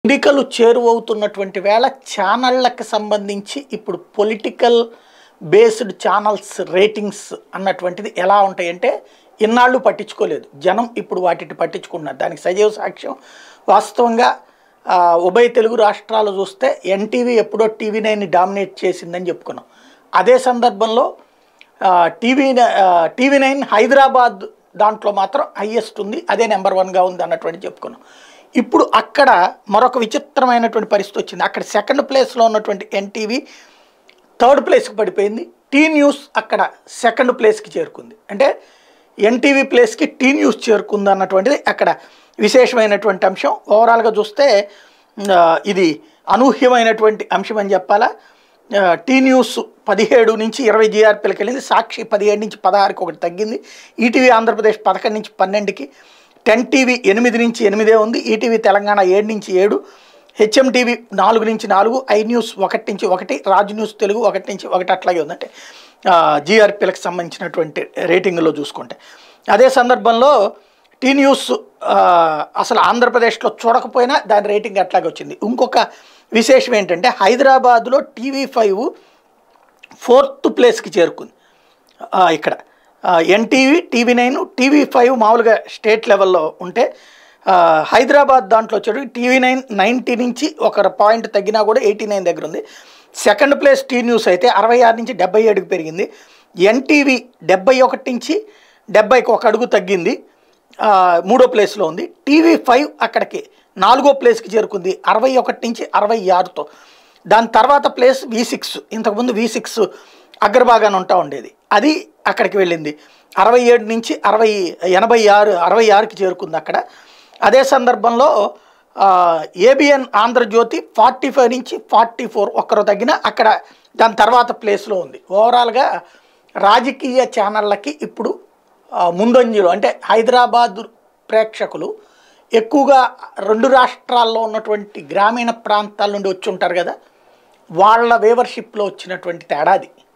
ఎన్నికలు చేరువవుతున్నటువంటి వేళ ఛానళ్ళకి సంబంధించి ఇప్పుడు పొలిటికల్ బేస్డ్ ఛానల్స్ రేటింగ్స్ అన్నటువంటిది ఎలా ఉంటాయంటే ఇన్నాళ్ళు పట్టించుకోలేదు జనం ఇప్పుడు వాటిని పట్టించుకుంటున్నారు దానికి సజీవ సాక్ష్యం వాస్తవంగా ఆ, ఉభయ తెలుగు రాష్ట్రాలు చూస్తే ఎన్టీవీ ఎప్పుడో టీవీ నైన్ డామినేట్ చేసిందని చెప్పుకున్నాం అదే సందర్భంలో ఆ, టీవీ న- ఆ, టీవీ నైన్ హైదరాబాద్ దాంట్లో మాత్రం హయ్యెస్ట్ ఉంది అదే నెంబర్ వన్గా ఉంది అన్నటువంటి చెప్పుకున్నాం ఇప్పుడు అక్కడ మరొక విచిత్రమైనటువంటి పరిస్థితి వచ్చింది అక్కడ సెకండ్ ప్లేస్లో ఉన్నటువంటి ఎన్టీవీ థర్డ్ ప్లేస్కి పడిపోయింది టీ న్యూస్ అక్కడ సెకండ్ ప్లేస్కి చేరుకుంది అంటే ఎన్టీవీ ప్లేస్కి టీ న్యూస్ చేరుకుంది అన్నటువంటిది అక్కడ విశేషమైనటువంటి అంశం ఓవరాల్గా చూస్తే ఆ, ఇది అనూహ్యమైనటువంటి అంశం అని చెప్పాలా ఆ, టీ న్యూస్ పదిహేడు నుంచి ఇరవై జీఆర్పీలకు వెళ్ళింది సాక్షి పదిహేడు నుంచి పదహారుకి ఒకటి తగ్గింది ఈటీవీ ఆంధ్రప్రదేశ్ పదకొండు నుంచి పన్నెండుకి టెన్ టీవీ ఎనిమిది నుంచి ఎనిమిదే ఉంది ఈటీవీ తెలంగాణ ఏడు నుంచి ఏడు హెచ్ఎం టీవీ నాలుగు నుంచి నాలుగు ఐ న్యూస్ ఒకటి నుంచి ఒకటి రాజ్ న్యూస్ తెలుగు ఒకటి నుంచి ఒకటి అట్లాగే ఉంది అంటే జీఆర్పీలకు సంబంధించినటువంటి రేటింగ్లో చూసుకుంటే అదే సందర్భంలో టీ న్యూస్ ఆ, అసలు ఆంధ్రప్రదేశ్లో చూడకపోయినా దాని రేటింగ్ అట్లాగే వచ్చింది ఇంకొక విశేషం ఏంటంటే హైదరాబాద్లో టీవీ ఫైవ్ ఫోర్త్ ప్లేస్కి చేరుకుంది ఆ, ఇక్కడ NTV TV nine TV five మామూలుగా స్టేట్ లెవెల్లో ఉంటే ఆ, హైదరాబాద్ దాంట్లో వచ్చేటి టీవీ నైన్ నైంటీ నుంచి ఒక పాయింట్ తగ్గినా కూడా ఎయిటీ నైన్ దగ్గర ఉంది సెకండ్ ప్లేస్ టీ న్యూస్ అయితే అరవై ఆరు నుంచి డెబ్బై ఏడుకి పెరిగింది ఎన్టీవీ డెబ్బై ఒకటి నుంచి డెబ్బైకి ఒక అడుగు తగ్గింది ఆ, మూడో ప్లేస్లో ఉంది టీవీ ఫైవ్ అక్కడికి నాలుగో ప్లేస్కి చేరుకుంది అరవై ఒకటి నుంచి అరవై ఆరుతో దాని తర్వాత ప్లేస్ వి సిక్స్ ఇంతకుముందు వి సిక్స్ అగ్రభాగాన ఉంటా ఉండేది అది అక్కడికి వెళ్ళింది అరవై ఏడు నుంచి అరవై ఎనభై ఆరు అరవై ఆరుకి చేరుకుంది అక్కడ అదే సందర్భంలో ఏబిఎన్ ఆంధ్రజ్యోతి ఫార్టీ ఫైవ్ నుంచి ఫార్టీ ఫోర్ ఒక్కరు తగ్గిన అక్కడ దాని తర్వాత ప్లేస్లో ఉంది ఓవరాల్గా రాజకీయ ఛానళ్ళకి ఇప్పుడు ఆ, ముందంజలో అంటే హైదరాబాద్ ప్రేక్షకులు ఎక్కువగా రెండు రాష్ట్రాల్లో ఉన్నటువంటి గ్రామీణ ప్రాంతాల నుండి వచ్చి ఉంటారు కదా వాళ్ళ వేవర్షిప్లో వచ్చినటువంటి తేడాది